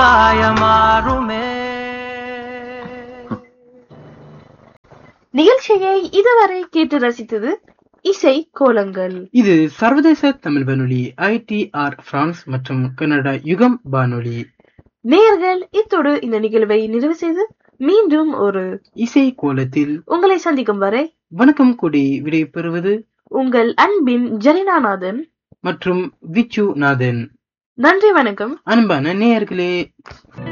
காயமாறுமே நிகழ்ச்சியை இதுவரை கேட்டு ரசித்தது இசை கோலங்கள் இது சர்வதேச தமிழ் வானொலி ஐடிஆர் பிரான்ஸ் மற்றும் கனடா யுகம் வானொலி நேயர்கள் இத்தோடு இந்த நிகழ்வை நிறைவு செய்து மீண்டும் ஒரு இசை கோலத்தில் உங்களை சந்திக்கும் வரை வணக்கம் கூடி விடை பெறுவது உங்கள் அன்பின் ஜெனினாநாதன் மற்றும் விச்சு நாதன் நன்றி வணக்கம் அன்பான நேயர்களே